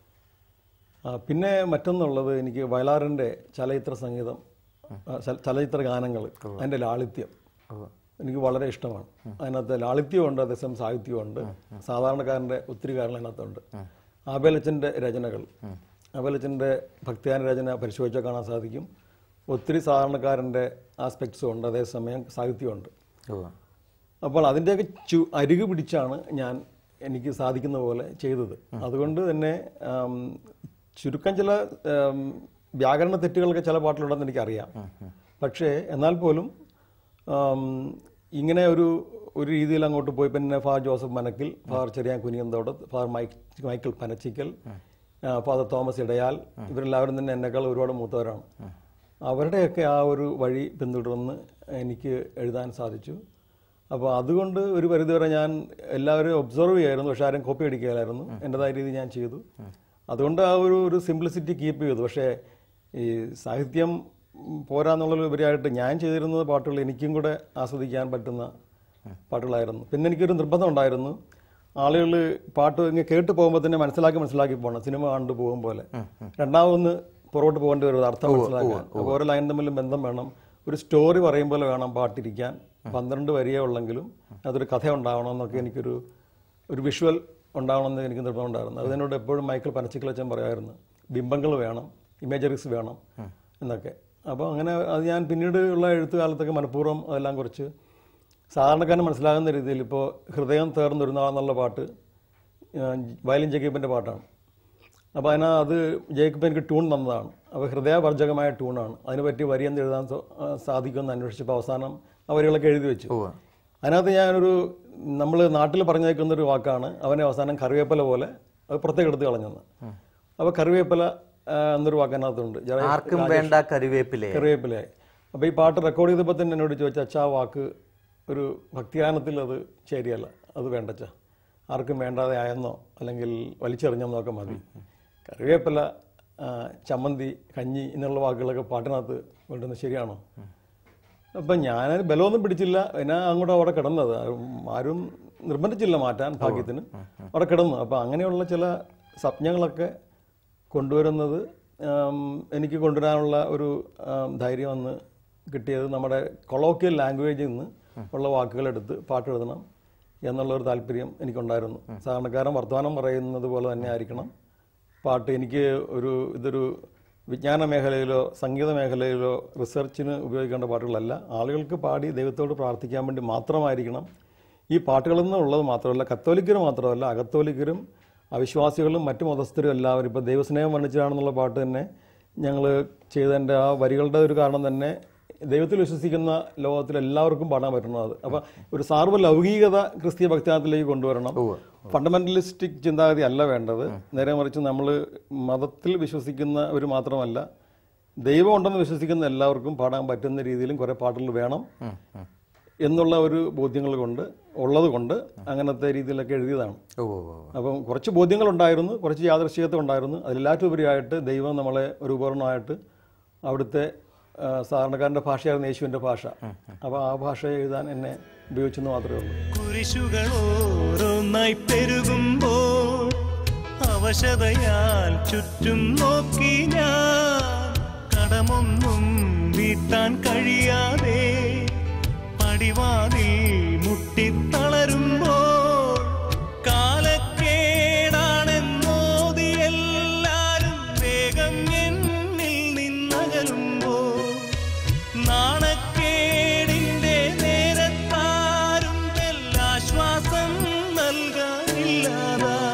C: ആ, പിന്നെ മറ്റൊന്നുള്ളത് എനിക്ക് വയലാറിൻ്റെ ചലച്ചിത്ര സംഗീതം ആ, ചല- ചലച്ചിത്ര ഗാനങ്ങൾ അതിൻ്റെ ലാളിത്യം എനിക്ക് വളരെ ഇഷ്ടമാണ് അതിനകത്ത് ലാളിത്യമുണ്ട് അതേസമയം സാഹിത്യമുണ്ട് സാധാരണക്കാരൻ്റെ ഒത്തിരി കാര്യങ്ങൾ അതിനകത്തുണ്ട് ആബേലച്ചൻ്റെ രചനകൾ ആബേലച്ചൻ്റെ ഭക്തിഗാന രചന പരിശോധിച്ചാൽ കാണാൻ സാധിക്കും ഒത്തിരി സാധാരണക്കാരൻ്റെ ആസ്പെക്ട്സും ഉണ്ട് അതേസമയം സാഹിത്യമുണ്ട്
A: ഉവ്വ്.
C: അപ്പോൾ അതിൻ്റെയൊക്കെ ചു അരികു പിടിച്ചാണ് ഞാൻ എനിക്ക് സാധിക്കുന്ന പോലെ ചെയ്തത് അതുകൊണ്ട് തന്നെ ആം, ചുരുക്കം ചില ആം, വ്യാകരണ തെറ്റുകളൊക്കെ ചില പാട്ടിലുണ്ടെന്ന് എനിക്കറിയാം പക്ഷേ എന്നാൽ പോലും ആം, ഇങ്ങനെ ഒരു ഒരു രീതിയിൽ അങ്ങോട്ട് പോയി പിന്നെ father Joseph Manakkil father Cheriyan Kuniyanthodu father Mike Michael Panachikkal ആ, ഫാദർ തോമസ് ഇടയാൽ ഇവരെല്ലാവരും തന്നെ എന്നെക്കാൾ ഒരുപാട് മൂത്തവരാണ് അവരുടെയൊക്കെ ആ ഒരു വഴി പിന്തുടർന്ന് എനിക്ക് എഴുതാൻ സാധിച്ചു അപ്പോൾ അതുകൊണ്ട് ഒരു പരിധിവരെ ഞാൻ എല്ലാവരും ഒബ്സർവ് ചെയ്യായിരുന്നു പക്ഷെ ആരും കോപ്പി അടിക്കുകയില്ലായിരുന്നു എൻ്റെതായ രീതി ഞാൻ ചെയ്തു അതുകൊണ്ട് ആ ഒരു ഒരു സിംപ്ലിസിറ്റി കീപ്പ് ചെയ്തു പക്ഷേ ഈ സാഹിത്യം ഉം, പോരാന്നുള്ളതിലുപരിയായിട്ട് ഞാൻ ചെയ്തിരുന്ന പാട്ടുകൾ എനിക്കും കൂടെ ആസ്വദിക്കാൻ പറ്റുന്ന പാട്ടുകളായിരുന്നു പിന്നെ എനിക്കൊരു നിർബന്ധം ഉണ്ടായിരുന്നു ആളുകൾ പാട്ട് ഇങ്ങനെ കേട്ട് പോകുമ്പോൾ തന്നെ മനസ്സിലാക്കി മനസ്സിലാക്കി പോകണം സിനിമ കണ്ടു പോകും പോലെ രണ്ടാമതൊന്ന് പുറകോട്ട് പോകേണ്ടി വരും അത് അർത്ഥം മനസ്സിലാക്കാൻ അപ്പോൾ ഓരോ ലൈൻ തമ്മിലും ബന്ധം വേണം ഒരു സ്റ്റോറി പറയും പോലെ വേണം പാട്ടിരിക്കാൻ പന്ത്രണ്ട് വരിയേ ഉള്ളെങ്കിലും അതൊരു കഥ ഉണ്ടാവണം എന്നൊക്കെ എനിക്കൊരു ഒരു വിഷ്വൽ ഉണ്ടാവണമെന്ന് എനിക്ക് നിർബന്ധം ഉണ്ടായിരുന്നു അത് എന്നോട് എപ്പോഴും മൈക്കിൾ പനച്ചിക്കളച്ചൻ പറയായിരുന്നു ബിംബങ്ങൾ വേണം ഇമേജറീസ് വേണം എന്നൊക്കെ അപ്പോൾ അങ്ങനെ അത് ഞാൻ പിന്നീട് ഉള്ള എഴുത്തുകാലത്തൊക്കെ മനഃപൂർവ്വം അതെല്ലാം കുറച്ച് സാധാരണക്കാരന് മനസ്സിലാകുന്ന രീതിയിൽ ഇപ്പോൾ ഹൃദയം തേർന്നൊരു നാളെന്നുള്ള പാട്ട് ഞാൻ വയലിൻ ജേക്കബിൻ്റെ പാട്ടാണ് അപ്പോൾ അതിനാ അത് ജേക്കബ് എനിക്ക് ട്യൂൺ തന്നതാണ് അപ്പോൾ ഹൃദയവർജകമായ ട്യൂണാണ് അതിനെ പറ്റി വരിയെന്ന് എഴുതാൻ സ- ആ, സാധിക്കുമെന്ന് അന്വേഷിച്ചപ്പോൾ അവസാനം ആ വരികളൊക്കെ എഴുതി വെച്ചു
A: ഉവ്വ്.
C: അതിനകത്ത് ഞാനൊരു നമ്മൾ നാട്ടിൽ പറഞ്ഞേക്കുന്ന ഒരു വാക്കാണ് അവനെ അവസാനം കറിവേപ്പില പോലെ അത് പുറത്തേക്ക് എടുത്ത് കളഞ്ഞെന്ന് അപ്പോൾ കറിവേപ്പില ആ, എന്നൊരു വാക്ക് അതിനകത്തുണ്ട് ജറ-
A: ആർക്കും വേണ്ട കറിവേപ്പിലേ
C: കറിവേപ്പിലയായി അപ്പോൾ ഈ പാട്ട് റെക്കോർഡ് ചെയ്തപ്പോൾ തന്നെ എന്നോട് ചോദിച്ചു അച്ഛാ ആ വാക്ക് ഒരു ഭക്തിഗാനത്തിൽ അത് ശരിയല്ല അത് വേണ്ടച്ച ആർക്കും വേണ്ടാതെ ആയെന്നോ അല്ലെങ്കിൽ വലിച്ചെറിഞ്ഞെന്നോ ഒക്കെ മതി കറിവേപ്പില ആ, ചമ്മന്തി കഞ്ഞി എന്നുള്ള വാക്കുകളൊക്കെ പാട്ടിനകത്ത് വേണ്ടുന്നത് ശരിയാണോ അപ്പം ഞാൻ ബലമൊന്നും പിടിച്ചില്ല പിന്നെ അങ്ങോട്ട് അവിടെ കിടന്നത് ആരും- ആരും നിർബന്ധിച്ചില്ല മാറ്റാൻ ഭാഗ്യത്തിന് അവിടെ കിടന്നു അപ്പം അങ്ങനെയുള്ള ചില സ്വപ്നങ്ങളൊക്കെ കൊണ്ടുവരുന്നത് ആം, എനിക്ക് കൊണ്ടുവരാനുള്ള ഒരു ആം, ധൈര്യം അന്ന് കിട്ടിയത് നമ്മുടെ കൊളോക്കിയൽ ലാംഗ്വേജിൽ നിന്ന് ഉള്ള വാക്കുകളെടുത്ത് പാട്ട് എഴുതണം എന്നുള്ളൊരു താല്പര്യം എനിക്കുണ്ടായിരുന്നു സാധാരണക്കാരൻ വർത്തമാനം പറയുന്നത് പോലെ തന്നെ ആയിരിക്കണം പാട്ട് എനിക്ക് ഒരു ഇതൊരു വിജ്ഞാന മേഖലയിലോ സംഗീത മേഖലയിലോ റിസർച്ചിന് ഉപയോഗിക്കേണ്ട പാട്ടുകളല്ല ആളുകൾക്ക് പാടി ദൈവത്തോട് പ്രാർത്ഥിക്കാൻ വേണ്ടി മാത്രമായിരിക്കണം ഈ പാട്ടുകളെന്ന് ഉള്ളത് മാത്രമല്ല കത്തോലിക്കരും മാത്രമല്ല അകത്തോലിക്കരും അവിശ്വാസികളും മറ്റു മതസ്ഥരും എല്ലാവരും ഇപ്പോൾ ദൈവസ്നേഹം വർണ്ണിച്ചതാണെന്നുള്ള പാട്ട് തന്നെ ഞങ്ങൾ ചെയ്തതിൻ്റെ ആ വരികളുടെ ഒരു കാരണം തന്നെ ദൈവത്തിൽ വിശ്വസിക്കുന്ന ലോകത്തിൽ എല്ലാവർക്കും പാടാൻ പറ്റണം അത് അപ്പം ഒരു സാർവ ലൗകികത ക്രിസ്തീയ ഭക്തിനാഥത്തിലേക്ക് കൊണ്ടുവരണം ഫണ്ടമെന്റലിസ്റ്റിക് ചിന്താഗതി അല്ല വേണ്ടത് നേരെ മറിച്ച് നമ്മൾ മതത്തിൽ വിശ്വസിക്കുന്നവർ മാത്രമല്ല ദൈവം ഉണ്ടെന്ന് വിശ്വസിക്കുന്ന എല്ലാവർക്കും പാടാൻ പറ്റുന്ന രീതിയിലും കുറേ പാട്ടുകൾ വേണം എന്നുള്ള ഒരു ബോധ്യങ്ങൾ കൊണ്ട് ഉള്ളത് കൊണ്ട് അങ്ങനത്തെ രീതിയിലൊക്കെ എഴുതിയതാണ്
A: ഓ ഓ, ഓ.
C: അപ്പം കുറച്ച് ബോധ്യങ്ങളുണ്ടായിരുന്നു കുറച്ച് യാദൃശ്ചികത്വം ഉണ്ടായിരുന്നു അതിലെല്ലാറ്റും ഉപരിയായിട്ട് ദൈവം നമ്മളെ ഒരു ഉപകരണമായിട്ട് അവിടുത്തെ ആ, സാധാരണക്കാരൻ്റെ ഭാഷയായിരുന്നു യേശുവിൻ്റെ ഭാഷ അപ്പോൾ ആ ഭാഷ എഴുതാൻ എന്നെ ഉപയോഗിച്ചെന്ന് മാത്രമേ ഉള്ളൂ
D: കുരിശുകൾ ഓരോന്നായി പെരുകുമ്പോൾ അവശതയാൽ ചുറ്റും നോക്കി ഞാൻ കടമൊന്നും വീട്ടാൻ കഴിയാതെ പടിവാതിൽ മുട്ടിത്തളരുമ്പോൾ കാലക്കേടാണെന്നോതി എല്ലാരും വേഗം എന്നിൽ നിന്നകലുമ്പോൾ നാണക്കേടിന്റെ നേരത്താരും ആശ്വാസം നൽകാനില്ലാതാ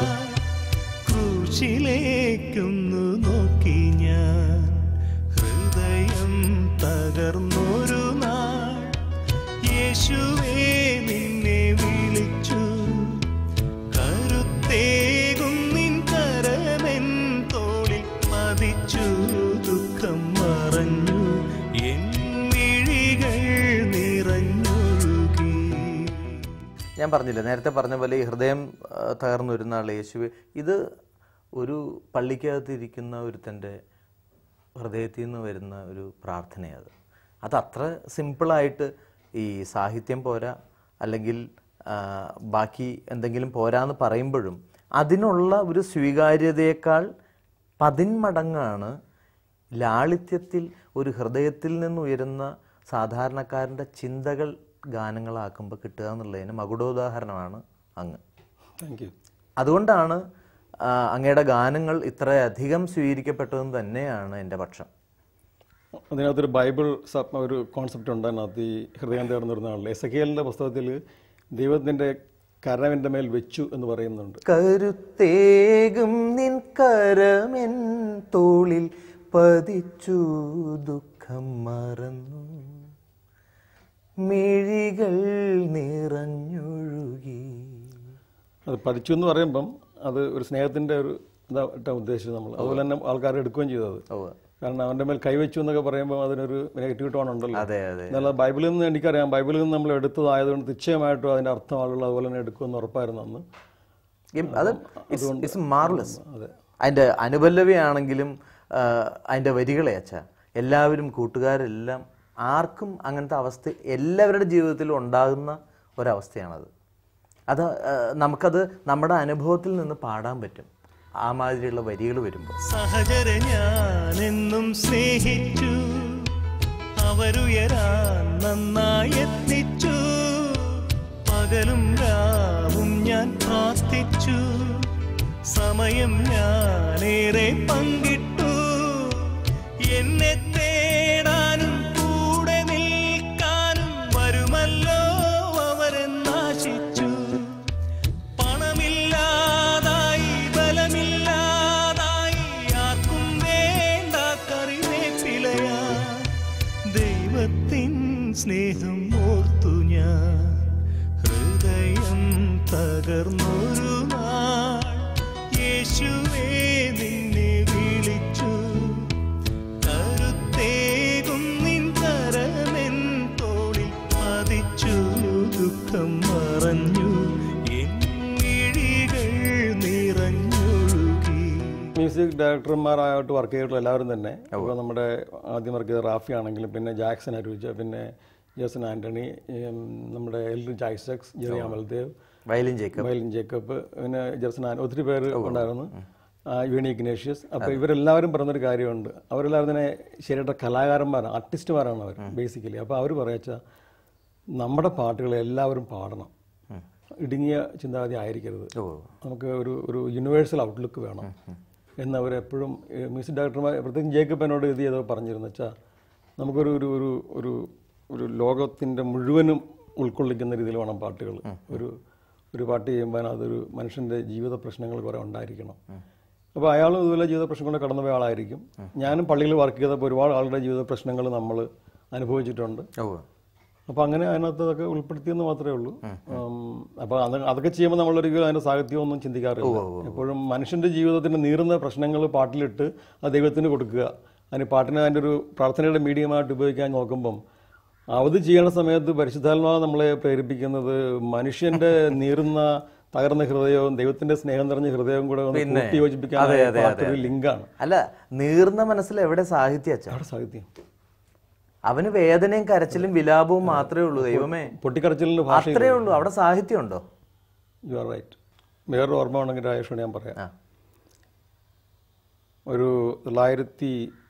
D: ക്രൂശിലേക്കൊന്നു നോക്കി ഞാൻ ഹൃദയം തകർന്നൊരു നാൾ യേശുവേ നിന്നെ വിളിച്ചു കരുത്തേകും നിൻ കരമെൻ തോളിൽ പതിച്ചു ദുഃഖം മറഞ്ഞു എൻ മിഴികൾ നിറഞ്ഞൊഴുകി
A: ഞാൻ പറഞ്ഞില്ല നേരത്തെ പറഞ്ഞ പോലെ ഈ ഹൃദയം ആ, തകർന്നൊരു നാൾ യേശുവെ ഇത് ഒരു പള്ളിക്കകത്ത് ഇരിക്കുന്ന ഒരുത്തൻ്റെ ഹൃദയത്തിൽ നിന്ന് വരുന്ന ഒരു പ്രാർത്ഥനയാണ് അത് അത്ര സിമ്പിളായിട്ട് ഈ സാഹിത്യം പോരാ അല്ലെങ്കിൽ ആ, ബാക്കി എന്തെങ്കിലും പോരാന്ന് പറയുമ്പോഴും അതിനുള്ള ഒരു സ്വീകാര്യതയേക്കാൾ പതിന്മടങ്ങാണ് ലാളിത്യത്തിൽ ഒരു ഹൃദയത്തിൽ നിന്ന് ഉയരുന്ന സാധാരണക്കാരൻ്റെ ചിന്തകൾ ഗാനങ്ങളാക്കുമ്പോൾ കിട്ടുക എന്നുള്ളതിന് മകുടോദാഹരണമാണ് അങ്ങ്
C: താങ്ക് യു
A: അതുകൊണ്ടാണ് ആ, അങ്ങയുടെ ഗാനങ്ങൾ ഇത്രയധികം സ്വീകരിക്കപ്പെട്ടതെന്ന് തന്നെയാണ് എൻ്റെ പക്ഷം
C: അതിനകത്തൊരു ബൈബിൾ സബ് ഒരു കോൺസെപ്റ്റ് ഉണ്ട് അതിനകത്ത് ഈ ഹൃദയം തേർന്ന് വരുന്ന ആളിൽ എസക്കിയലിൻ്റെ പുസ്തകത്തിൽ ദൈവത്തിൻ്റെ കരവിൻ്റെ മേൽ വെച്ചു എന്ന് പറയുന്നുണ്ട്
A: കരുത്തേകും നിൻ കരമെൻ തോളിൽ പതിച്ചു ദുഃഖം മറന്നു മിഴികൾ നിറഞ്ഞൊഴുകി
C: അത് പതിച്ചു എന്ന് പറയുമ്പം അത് ഒരു സ്നേഹത്തിൻ്റെ ഒരു ഇതായിട്ടാണ് ഉദ്ദേശിച്ചത് നമ്മൾ അതുപോലെ തന്നെ ആൾക്കാർ എടുക്കുകയും ചെയ്തത്
A: ഉവ്വ്.
C: കാരണം അവൻ്റെ മേൽ കൈവച്ചു എന്നൊക്കെ പറയുമ്പോൾ അതിനൊരു നെഗറ്റീവ് ടോൺ ഉണ്ടല്ലോ
A: അതെ അതെ
C: എന്നാൽ ബൈബിളിൽ നിന്ന് എനിക്കറിയാം ബൈബിളിൽ നിന്ന് നമ്മൾ എടുത്തതായതുകൊണ്ട് നിശ്ചയമായിട്ടും അതിൻ്റെ അർത്ഥം ആളുകൾ അതുപോലെ തന്നെ എടുക്കുമെന്ന് ഉറപ്പായിരുന്നു അന്ന്
A: ഇം- അത് ഇറ്റ്സ് മാർലെസ്
C: അതെ
A: അതിൻ്റെ അനുപല്ലവിയാണെങ്കിലും ആ, അതിൻ്റെ വരികളെ അച്ഛാ എല്ലാവരും കൂട്ടുകാരെല്ലാം ആർക്കും അങ്ങനത്തെ അവസ്ഥ എല്ലാവരുടെ ജീവിതത്തിലും ഉണ്ടാകുന്ന ഒരവസ്ഥയാണത് അത് ആ, നമുക്കത് നമ്മുടെ അനുഭവത്തിൽ നിന്ന് പാടാൻ പറ്റും ആ മാതിരിയുള്ള വരികൾ വരുമ്പോൾ
D: സഹചര ഞാനെന്നും സ്നേഹിച്ചു അവരുയരാൻ നന്നായി എത്തിച്ചു പകലും രാവും ഞാൻ പ്രാർത്ഥിച്ചു സമയം ഞാനേറെ പങ്കിട്ടു എന്നെ തേടാനും കൂടെ നിൽക്കാനും വരുമല്ലോ അവരെന്നാശിച്ചു പണമില്ലാതായി ബലമില്ലാതായി ആർക്കും വേണ്ട കറിവേപ്പിലയാ ദൈവത്തിൻ സ്നേഹം ഓർത്തു ഞാൻ ഹൃദയം തകർന്നൊരു നാൾ യേശുവേ നിന്നെ വിളിച്ചു കരുത്തേകും നിൻ കരമെൻ തോളിൽ പതിച്ചു ദുഃഖം മറഞ്ഞു എൻ മിഴികൾ നിറഞ്ഞൊഴുകി
C: മ്യൂസിക് ഡയറക്ടർമാരായിട്ട് വർക്ക് ചെയ്തിട്ടുള്ള എല്ലാവരും തന്നെ ഇപ്പോൾ നമ്മുടെ ആദ്യം വർക്ക് ചെയ്ത റാഫി ആണെങ്കിലും പിന്നെ ജാക്സൺ അരുജ പിന്നെ ജസൻ ആന്റണി ഉം, നമ്മുടെ എൽഡർ ജൈസക്സ് Jerry Amaldev
A: violin Jacob
C: violin Jacob പിന്നെ ജെർസൻ ആൻ ഒത്തിരി പേര് ഉണ്ടായിരുന്നു ആ, യൂണി ഇഗ്നേഷ്യസ് അപ്പോൾ ഇവരെല്ലാവരും പറഞ്ഞൊരു കാര്യമുണ്ട് അവരെല്ലാവരും തന്നെ ശരിയായിട്ട് കലാകാരന്മാരാണ് ആർട്ടിസ്റ്റുമാരാണ് അവർ ബേസിക്കലി അപ്പോൾ അവർ പറയാച്ചാൽ നമ്മുടെ പാട്ടുകൾ എല്ലാവരും പാടണം ഇടുങ്ങിയ ചിന്താഗതി ആയിരിക്കരുത്
A: ഓ
C: നമുക്ക് ഒരു ഒരു യൂണിവേഴ്സൽ ഔട്ട്ലുക്ക് വേണം എന്ന് അവരെപ്പോഴും മ്യൂസിക് ഡയറക്ടർമാർ പ്രത്യേകിച്ച് ജേക്കബ് എന്നോട് ഇത് ചെയ്തോ പറഞ്ഞിരുന്നു വെച്ചാൽ നമുക്കൊരു ഒരു ഒരു ഒരു ഒരു ലോകത്തിൻ്റെ മുഴുവനും ഉൾക്കൊള്ളിക്കുന്ന രീതിയിൽ വേണം പാട്ടുകൾ ഒരു ഒരു പാട്ട് ചെയ്യുമ്പോൾ അതൊരു മനുഷ്യൻ്റെ ജീവിത പ്രശ്നങ്ങൾ കുറേ ഉണ്ടായിരിക്കണം അപ്പോൾ അയാളും ഇതുപോലെ ജീവിത പ്രശ്നങ്ങൾ കടന്നുപോയ ആളായിരിക്കും ഞാനും പള്ളിയിൽ വർക്ക് ചെയ്തപ്പോൾ ഒരുപാട് ആളുടെ ജീവിത പ്രശ്നങ്ങൾ നമ്മൾ അനുഭവിച്ചിട്ടുണ്ട്
A: ഓ
C: അപ്പോൾ അങ്ങനെ അതിനകത്ത് അതൊക്കെ ഉൾപ്പെടുത്തിയെന്ന് മാത്രമേ ഉള്ളൂ അപ്പോൾ അത് അതൊക്കെ ചെയ്യുമ്പോൾ നമ്മളൊരിക്കലും അതിൻ്റെ സാഹിത്യമൊന്നും ചിന്തിക്കാറില്ല എപ്പോഴും മനുഷ്യൻ്റെ ജീവിതത്തിൻ്റെ നീറുന്ന പ്രശ്നങ്ങൾ പാട്ടിലിട്ട് അത് ദൈവത്തിന് കൊടുക്കുക അതിന് പാട്ടിനെ അതിൻ്റെ ഒരു പ്രാർത്ഥനയുടെ മീഡിയമായിട്ട് ഉപയോഗിക്കാൻ നോക്കുമ്പം അവധി ചെയ്യണ സമയത്ത് പരിശുദ്ധാത്മാവ് നമ്മളെ പ്രേരിപ്പിക്കുന്നത് മനുഷ്യന്റെ നീറുന്ന തകർന്ന ഹൃദയവും ദൈവത്തിന്റെ സ്നേഹം നിറഞ്ഞ ഹൃദയവും കൂടെ ഒന്ന് കൂട്ടി യോജിപ്പിക്കാൻ
A: അതെ, അതെ,
C: പാട്ടൊരു ലിങ്കാണ്
A: അല്ല നീർന്ന മനസ്സിൽ എവിടെ സാഹിത്യ അച്ഛാ
C: അവിടെ സാഹിത്യം
A: അവന് വേദനയും കരച്ചിലും വിലാപവും മാത്രമേ ഉള്ളൂ ദൈവമേ
C: പൊട്ടിക്കരച്ചിലിന് ഭാഷ
A: അത്രേ ഉള്ളൂ അവിടെ സാഹിത്യം ഉണ്ടോ
C: യു ആർ റൈറ്റ് വേറൊരു ഓർമ്മ ഉണ്ടെങ്കിൽ രാജേഷോട് ഞാൻ പറയാം
A: ആ.
C: ഒരു തൊള്ളായിരത്തി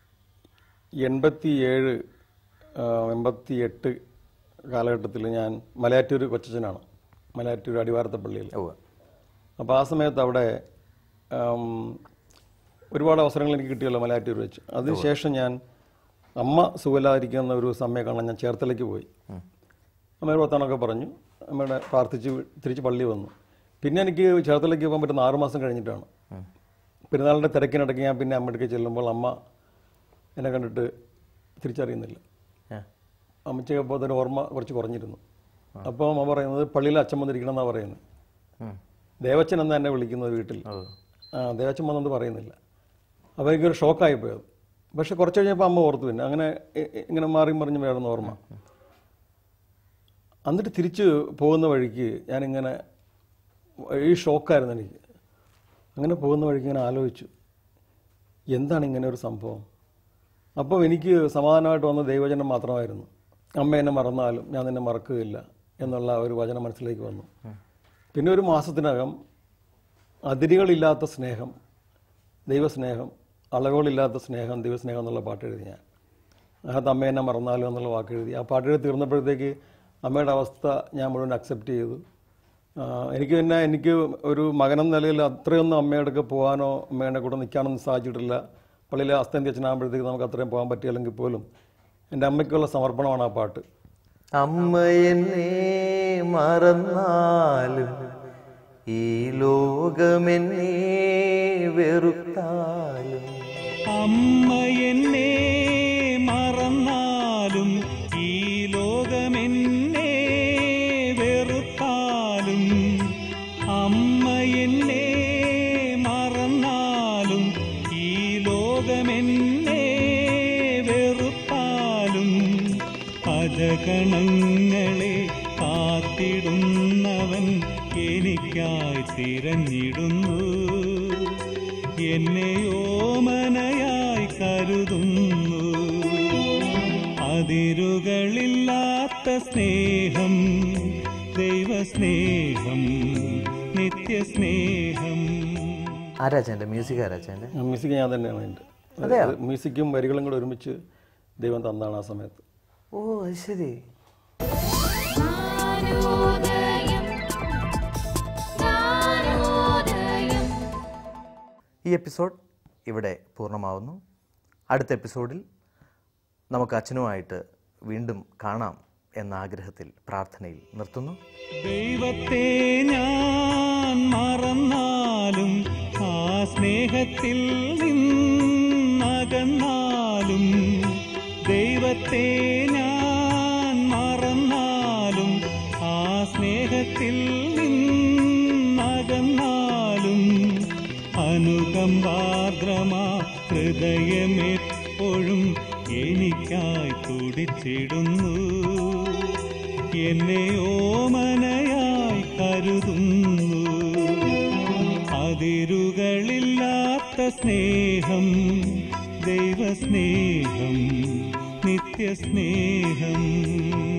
C: എൺപത്തി ഏഴ് എൺപത്തി എട്ട് കാലഘട്ടത്തിൽ ഞാൻ മലയാറ്റൂർ കൊച്ചച്ഛനാണ് മലയാറ്റൂർ അടിവാരത്തപ്പള്ളിയിൽ
A: ഓ
C: അപ്പോൾ ആ സമയത്ത് അവിടെ ആം, ഒരുപാട് അവസരങ്ങൾ എനിക്ക് കിട്ടിയല്ലോ മലയാറ്റൂർ വെച്ച് അതിനുശേഷം ഞാൻ അമ്മ സുഖമില്ലാതിരിക്കുന്ന ഒരു സമയം കാണാൻ ഞാൻ ചേർത്തലയ്ക്ക് പോയി അമ്മയുടെ വർത്താനമൊക്കെ പറഞ്ഞു അമ്മയുടെ പ്രാർത്ഥിച്ച് തിരിച്ച് പള്ളി വന്നു പിന്നെ എനിക്ക് ചേർത്തലയ്ക്ക് പോകാൻ പറ്റുന്ന ആറ് മാസം കഴിഞ്ഞിട്ടാണ് പെരുന്നാളിൻ്റെ തിരക്കിനിടയ്ക്ക് ഞാൻ പിന്നെ അമ്മയുടെ ചെല്ലുമ്പോൾ അമ്മ എന്നെ കണ്ടിട്ട് തിരിച്ചറിയുന്നില്ല
A: ആ.
C: അമ്മച്ചക്ക് അപ്പോൾ അതിന് ഓർമ്മ കുറച്ച് കുറഞ്ഞിരുന്നു അപ്പോൾ അമ്മ പറയുന്നത് പള്ളിയിൽ അച്ഛൻ വന്നിരിക്കണം എന്നാണ് പറയുന്നത്
A: ഉം.
C: ദേവച്ചൻ എന്നാ എന്നെ വിളിക്കുന്നത് വീട്ടിൽ
A: ഓ
C: ആ ദേവച്ചൻ വന്നത് പറയുന്നില്ല അപ്പോൾ എനിക്കൊരു ഷോക്കായി പോയത് പക്ഷെ കുറച്ച് കഴിഞ്ഞപ്പോൾ അമ്മ ഓർത്തു പിന്നെ അങ്ങനെ ഇ- ഇ- ഇങ്ങനെ മാറി മറിഞ്ഞ് വേണമെന്ന് ഓർമ്മ എന്നിട്ട് തിരിച്ച് പോകുന്ന വഴിക്ക് ഞാനിങ്ങനെ ഈ ഷോക്കായിരുന്നു എനിക്ക് അങ്ങനെ പോകുന്ന വഴിക്ക് ഇങ്ങനെ ആലോചിച്ചു എന്താണ് ഇങ്ങനെ ഒരു സംഭവം അപ്പോൾ എനിക്ക് സമാധാനമായിട്ട് വന്ന ദൈവവചനം മാത്രമായിരുന്നു അമ്മ എന്നെ മറന്നാലും ഞാൻ നിന്നെ മറക്കുകയില്ല എന്നുള്ള ഒരു വചനം മനസ്സിലേക്ക് വന്നു പിന്നെ ഒരു മാസത്തിനകം അതിരുകളില്ലാത്ത സ്നേഹം ദൈവസ്നേഹം അളവുകളില്ലാത്ത സ്നേഹം ദൈവസ്നേഹം എന്നുള്ള പാട്ട് എഴുതി ഞാൻ അതിനകത്ത് അമ്മ എന്നെ മറന്നാലും എന്നുള്ള വാക്ക് എഴുതി ആ പാട്ട് എഴുതി തീർന്നപ്പോഴത്തേക്ക് അമ്മയുടെ അവസ്ഥ ഞാൻ മുഴുവൻ അക്സെപ്റ്റ് ചെയ്തു ആ, എനിക്ക് പിന്നെ എനിക്ക് ഒരു മകനെന്ന നിലയിൽ അത്രയൊന്നും അമ്മയുടെ അടുക്കെ പോകാനോ അമ്മയുടെ കൂടെ നിൽക്കാനൊന്നും സാധിച്ചിട്ടില്ല പള്ളിയിലെ അസ്തന്തി അച്ഛനാകുമ്പോഴത്തേക്ക് നമുക്ക് അത്രയും പോകാൻ പറ്റിയില്ലെങ്കിൽ പോലും എൻ്റെ അമ്മയ്ക്കുള്ള സമർപ്പണമാണ് ആ പാട്ട്
A: അമ്മ എന്നെ മറന്നാലും ഈ ലോകമെന്നെ വെറുത്താലും
D: അമ്മ എന്നെ മറന്നാലും ഈ ലോകമെന്നെ വെറുത്താലും അമ്മ എന്നെ മറന്നാലും ഈ ലോകമെന്നെ വെറുത്താലും അജഗണങ്ങളെ കാത്തിടുന്നവൻ എനിക്കായി തിരഞ്ഞിടുന്നു എന്നെ ഓമനയായി കരുതുന്നു അതിരുകളില്ലാത്ത സ്നേഹം ദൈവസ്നേഹം നിത്യസ്നേഹം
A: ആരാച്ചൻ്റെ മ്യൂസിക് ആരാച്ചൻ്റെ
C: മ്യൂസിക് ഞാൻ തന്നെയാണ് എൻ്റെ മ്യൂസിക്കും വരികളും കൂടെ ഒരുമിച്ച് ദൈവം തന്നാണ് ആ സമയത്ത്
A: ഓ അത് ശരി
B: ജ്ഞാനോദയം ജ്ഞാനോദയം
A: ഈ എപ്പിസോഡ് ഇവിടെ പൂർണ്ണമാവുന്നു അടുത്ത എപ്പിസോഡിൽ നമുക്ക് അച്ഛനുമായിട്ട് വീണ്ടും കാണാം എന്ന ആഗ്രഹത്തിൽ പ്രാർത്ഥനയിൽ നിർത്തുന്നു
D: ദൈവത്തെ ഞാൻ മറന്നാലും ആ സ്നേഹത്തിൽ നിന്നകന്നാലും ദൈവത്തെ ഞാൻ മറന്നാലും ആ സ്നേഹത്തിൽ നിന്നകന്നാലും അനുകമ്പാർദ്രമാ ഹൃദയമെപ്പോഴും എനിക്കായി തുടിച്ചിടുന്നു എന്നെ ഓമനയായി കരുതുന്നു അതിരുകളില്ലാത്ത സ്നേഹം ദൈവസ്നേഹം നിത്യസ്നേഹം